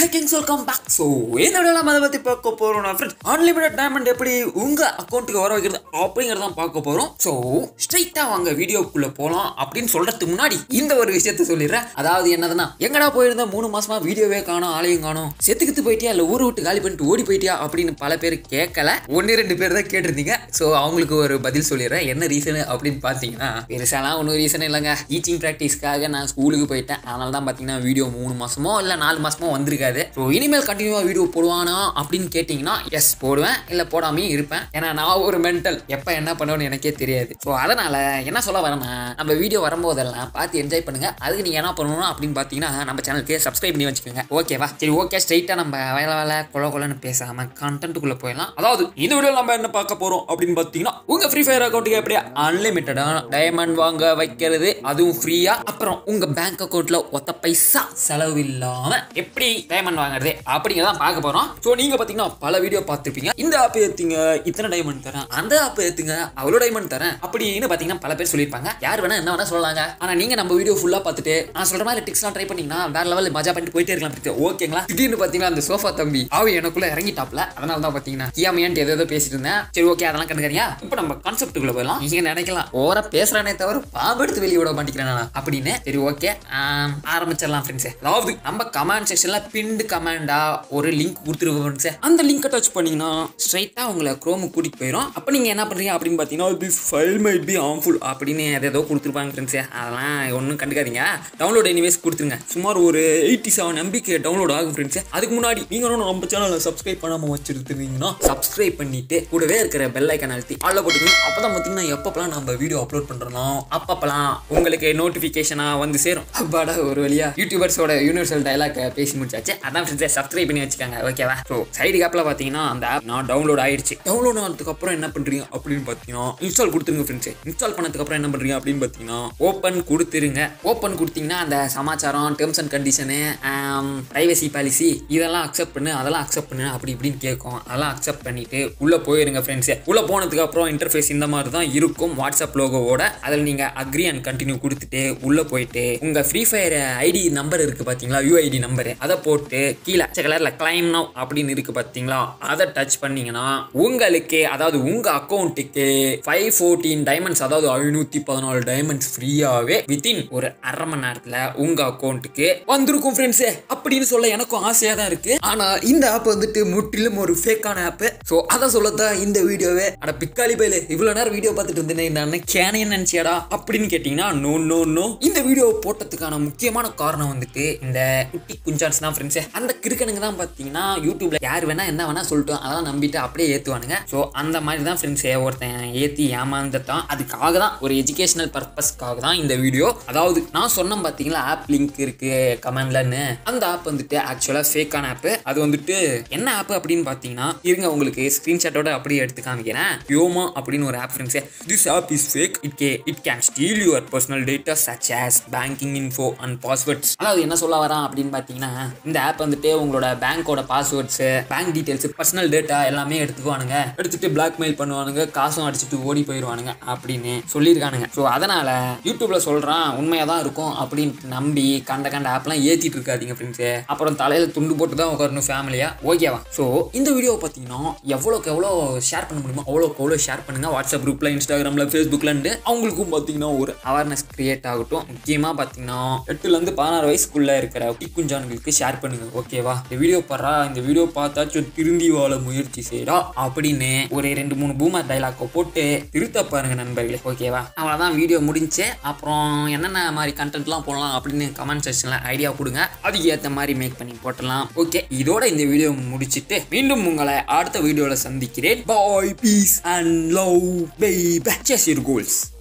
Kings welcome back so இந்த வீடியோவில் நம்ம அதை பற்றி பார்க்க போகிறோம் ஃப்ரெண்ட்ஸ் அன்லிமிட்டட் டைமண்ட் எப்படி உங்கள் அக்கௌண்ட்டுக்கு வர வைக்கிறது அப்படிங்கிறத பார்க்க போகிறோம் ஸோ ஸ்ட்ரைட்டாக வாங்க வீடியோக்குள்ளே போகலாம் அப்படின்னு சொல்கிறதுக்கு முன்னாடி இந்த ஒரு விஷயத்த சொல்லிடுறேன் அதாவது என்னதுன்னா எங்கடா போயிருந்த மூணு மாசமா வீடியோவே காணோம் ஆளையும் காணோம் செத்துக்கித்து போயிட்டியா இல்லை ஊரை விட்டு காலி பண்ணிட்டு ஓடி போயிட்டியா அப்படின்னு பல பேர் கேட்கல ஒன்று ரெண்டு பேர் தான் கேட்டிருந்தீங்க ஸோ அவங்களுக்கு ஒரு பதில் சொல்லிடுறேன் என்ன ரீசன் அப்படின்னு பார்த்தீங்கன்னா பெருசாலாம் ஒன்றும் ரீசன் இல்லைங்க டீச்சிங் ப்ராக்டிஸ்க்காக நான் ஸ்கூலுக்கு போயிட்டேன் அதனால தான் பார்த்தீங்கன்னா வீடியோ மூணு மாசமோ இல்லை நாலு மாசமோ வந்திருக்காது ஸோ இனிமேல் கண்டினியூவாக வீடியோ போடுவானா அப்படின்னு கேட்டிங்கன்னா எஸ் போடுவேன் இல்லை போடாமையும் இருப்பேன் ஏன்னா நான் ஒரு மென்டல் எப்போ என்ன பண்ணுவேன்னு எனக்கே தெரியாது ஸோ அதனால் என்ன சொல்ல வரேன்னா நம்ம வீடியோ வரும்போதெல்லாம் பார்த்து என்ஜாய் பண்ணுங்க அதுக்கு நீங்கள் என்ன பண்ணணும் அப்படின்னு பார்த்தீங்கன்னா நம்ம சேனலுக்கு சப்ஸ்கிரைப் பண்ணி வச்சுக்கோங்க ஓகேவா சரி ஓகே ஸ்ட்ரைட்டாக நம்ம வேலை வேலை கொல கொலன்னு பேசாமல் கண்டென்ட்டுக்குள்ளே போயிடலாம் அதாவது இந்த வீடியோவில் நம்ம என்ன பார்க்க போகிறோம் அப்படின்னு பார்த்தீங்கன்னா உங்கள் ஃப்ரீ ஃபயர் அக்கௌண்ட்டுக்கு எப்படி அன்லிமிட்டடாக டைமண்ட் வாங்க வைக்கிறது அதுவும் ஃப்ரீயாக அப்புறம் உங்கள் பேங்க் அக்கௌண்ட்டில் ஒத்த பைசா செலவு இல்லாமல் எப்படி டைமண்ட் வாங்குறது அப்படிங்கிறத பார்க்க போகிறோம் ஸோ நீங்கள் பார்த்தீங்கன்னா பல வீடியோ பார்த்துருப்பீங்க இந்த ஆப் ஏற்றுங்க இத்தனை டைமண்ட் தரேன் அந்த ஆப் ஏற்றுங்க அவ்வளோ டைமண்ட் தரேன் அப்படின்னு பார்த்தீங்கன்னா பல பேர் சொல்லியிருப்பாங்க யார் வேணா என்ன வேணா சொல்லலாங்க ஆனால் நீங்கள் நம்ம வீடியோ ஃபுல்லாக பார்த்துட்டு நான் சொல்கிற மாதிரி டிக்ஸ்லாம் ட்ரை பண்ணீங்கன்னா வேற லெவல் மஜா பண்ணிட்டு போயிட்டே இருக்கலாம் பிடிச்சி ஓகேங்களா திடீர்னு பார்த்தீங்கன்னா அந்த சோஃபா தம்பி ஆவி எனக்குள்ள இறங்கிட்டாப்ல அதனால தான் பார்த்தீங்கன்னா கியாமையான்ட்டு ஏதோ ஏதோ பேசிட்டு இருந்தேன் சரி ஓகே அதெல்லாம் கண்டுக்கறியா இப்போ நம்ம கான்செப்ட்டுக்குள்ள போயிடலாம் நீங்க நினைக்கலாம் ஓர பேசுறானே தவிர பாம்பு எடுத்து வெளியே விட மாட்டேங்கிறேன் நான் அப்படின்னு சரி ஓகே ஆரம்பிச்சிடலாம் ஃப்ரெண்ட்ஸே அதாவது நம்ம கமெண்ட் செக்ஷன்ல பின்டு கமெண்டா ஒரு லிங்க் கொடுத்துருவோம் ஃப்ரெண்ட்ஸே அந்த லிங்கை டச் பண்ணீங்கன்னா ஸ்ட்ரைட்டா உங்களை குரோமு கூட்டிட்டு போயிடும் அப்போ நீங்க என்ன பண்றீங்க அப்படின்னு பார்த்தீங்கன்னா this file might be harmful அப்படின்னு ஏதோ கொடுத்துருப்பாங்க ஃப்ரெண்ட்ஸே அதெல்லாம் ஒன்றும் கண்டுக்காதீங்க டவுன்லோட் எனிவேஸ் கொடுத்துருங்க சுமார் ஒரு எயிட்டி செவன் எம்பிக்கு டவுன்லோட் ஆகும் ஃப்ரெண்ட்ஸே அதுக்கு முன்னாடி நீங்க இன்னும் நம்ம சேனலை சப்ஸ்கிரைப் பண்ணாம வச்சிருந்தீங்கன்னா சப்ஸ்கிரைப் பண்ணிட்டு கூடவே இருக்கிற பெல் ஐக்கன் அழுத்தி ஆல்ல போட்டுக்கணும் அப்பதான் பார்த்தீங்கன்னா எப்பப்பெல்லாம் நம்ம வீடியோ அப்லோட் பண்றோம் அப்பப்பெல்லாம் உங்களுக்கு நோட்டிஃபிகேஷனா வந்து சேரும் அப்பாடா ஒரு வழியா யூடியூபர்ஸோட யூனிவர்சல் டைலாக் பேசி முடிச்சாச்சு அதான் ஃப்ரெண்ட்ஸை சப்ஸ்கிரைப் பண்ணி வச்சுக்காங்க ஓகேவா ஸோ சைடு கேப்ல பார்த்தீங்கன்னா அந்த ஆப் நான் டவுன்லோட் ஆயிடுச்சு டவுன்லோட் ஆனதுக்கு அப்புறம் என்ன பண்றீங்க அப்படின்னு பார்த்தீங்கன்னா இன்ஸ்டால் கொடுத்துருங்க ஃப்ரெண்ட்ஸ் இன்ஸ்டால் பண்ணதுக்கு அப்புறம் என்ன பண்றீங்க அப்படின்னு பார்த்தீங்கன்னா ஓப்பன் கொடுத்துருங்க ஓப்பன் கொடுத்தீங்கன்னா அந்த சமாச்சாரம் terms and condition privacy policy இதெல்லாம் அக்செப்ட் பண்ணு அதெல்லாம் அக்செப்ட் பண்ணு அப்படி இப்படின்னு கேட்கும் அதெல்லாம் அக்செப்ட் பண்ணிட்டு உள்ள போயிருங்க ஃப்ரெண்ட்ஸ் உள்ள போனதுக்கு அப்புறம் இன்டர்ஃபேஸ் இந்த மாதிரி தான் இருக்கும் வாட்ஸ்அப் லோகோவோட அதில் நீங்க அக்ரி அண்ட் கண்டினியூ கொடுத்துட்டு உள்ள போயிட்டு உங்க ஃப்ரீ ஃபயர் ஐடி நம்பர் இருக்கு பாத்தீங்களா யூஐடி நம்பர் அதை போட்டு கீழே பச்சை கலர்ல கிளைம் நவ் அப்படின்னு இருக்கு பாத்தீங்களா அதை டச் பண்ணீங்கன்னா உங்களுக்கு அதாவது உங்க அக்கௌண்ட்டுக்கு ஃபைவ் ஃபோர்டீன் டைமண்ட்ஸ் அதாவது ஐநூத்தி பதினாலு டைமண்ட்ஸ் ஃப்ரீயாவே வித்தின் ஒரு அரை மணி நேரத்துல உங்க அக்கௌண்ட்டுக்கு வந்திருக்கும் ஃப்ரெண்ட்ஸே அப்படின்னு சொல்ல எனக்கும் ஆசையா தான் இருக்கு ஆனா இந்த ஆப் வந்துட்டு முற்றிலும் ஒரு ஃபேக்கான ஆப் ஸோ அதை சொல்லத்தான் இந்த வீடியோவே அட பிக்காலி பயில இவ்வளவு நேரம் வீடியோ பார்த்துட்டு இருந்தேன் நான் கேனையன் நினைச்சியாடா அப்படின்னு கேட்டீங்கன்னா நோ நோ நோ இந்த வீடியோ போட்டதுக்கான முக்கியமான காரணம் வந்துட்டு இந்த குட்டி குஞ்சான்ஸ் தான் ஃப்ரெண்ட்ஸே அந்த கிறுக்கனுங்க தான் பார்த்தீங்கன்னா யூடியூப்ல யார் வேணா என்ன வேணா சொல்லிட்டோம் அதெல்லாம் நம்பிட்டு அப்படியே ஏற்றுவானுங்க ஸோ அந்த மாதிரி தான் ஃப்ரெண்ட்ஸே ஒருத்தன் ஏற்றி ஏமாந்துட்டான் அதுக்காக தான் ஒரு எஜுகேஷனல் பர்பஸ்க்காக தான் இந்த வீடியோ அதாவது நான் சொன்னேன் பார்த்தீங்களா ஆப் லிங்க் இருக்கு கமெண்ட்லன்னு அந்த ஆப் வந்துட்டு ஆக்சுவலாக ஃபேக்கான ஆப் அது வந்துட்டு என்ன ஆப் அப்படின்னு பார்த்தீங்கன்னா இருங்க உங்களுக்கு ஸ்க்ரீன்ஷாட்டோட அப்படியே எடுத்து காமிக்கிறேன் யோமா அப்படின்னு ஒரு ஆப் ஃப்ரெண்ட்ஸே this app is fake it கே it can steal your personal data such as banking info and passwords அதாவது என்ன சொல்ல வரான் அப்படின்னு பார்த்தீங்கன்னா இந்த ஆப் வந்துட்டு உங்களோட பேங்க்கோட passwords bank details personal data எல்லாமே எடுத்துக்குவானுங்க எடுத்துட்டு பிளாக்மெயில் பண்ணுவானுங்க காசும் அடிச்சுட்டு ஓடி போயிடுவானுங்க அப்படின்னு சொல்லியிருக்கானுங்க ஸோ அதனால யூடியூப்ல சொல்றான் உண்மையாக தான் இருக்கும் அப்படின்ட்டு நம்பி கண்ட கண்ட ஆப்லாம் ஏற்றிட்டு இருக்காதீங்க ஃப்ரெண்ட்ஸு அப்புறம் தலையில் துண்டு போட்டு தான் உட்காரணும் ஃபேமிலியா ஓகேவா ஸோ இந்த வீடியோ பார்த்தீங்கன்னா எவ்வளோக்கு எவ்வளோ ஷேர் பண்ண முடியுமோ அவ்வளோக்கு எவ்வளோ ஷேர் பண்ணுங்க வாட்ஸ்அப் குரூப்பில் இன்ஸ்டாகிராமில் ஃபேஸ்புக்லண்டு அவங்களுக்கும் பார்த்தீங்கன்னா ஒரு அவேர்னஸ் கிரியேட் ஆகட்டும் முக்கியமாக பார்த்தீங்கன்னா எட்டுலேருந்து பதினாறு வயசுக்குள்ளே இருக்கிற குட்டி குஞ்சான்களுக்கு ஷேர் பண்ணுங்க ஓகேவா இந்த வீடியோ பாடுறா இந்த வீடியோ பார்த்தாச்சும் திருந்தி வாழ முயற்சி செய்யறா அப்படின்னு ஒரு ரெண்டு மூணு பூமர் டைலாக்கை போட்டு திருத்த பாருங்க நண்பர்களே ஓகேவா அவ்வளோதான் வீடியோ முடிஞ்சு அப்புறம் என்னென்ன மாதிரி கண்டென்ட்லாம் போடலாம் அப்படின்னு கமெண்ட் செக்ஷனில் ஐடியா கொடுங்க அதுக்கு ஏற்ற மாதிரி மேக் பண்ணி போட்டலாம் ஓகே இதோட இந்த வீடியோ முடிச்சிட்டு மீண்டும் உங்களை அடுத்த வீடியோவில் சந்திக்கிறேன் bye peace and love bye பேச்சஸ் யூர் கோல்ஸ்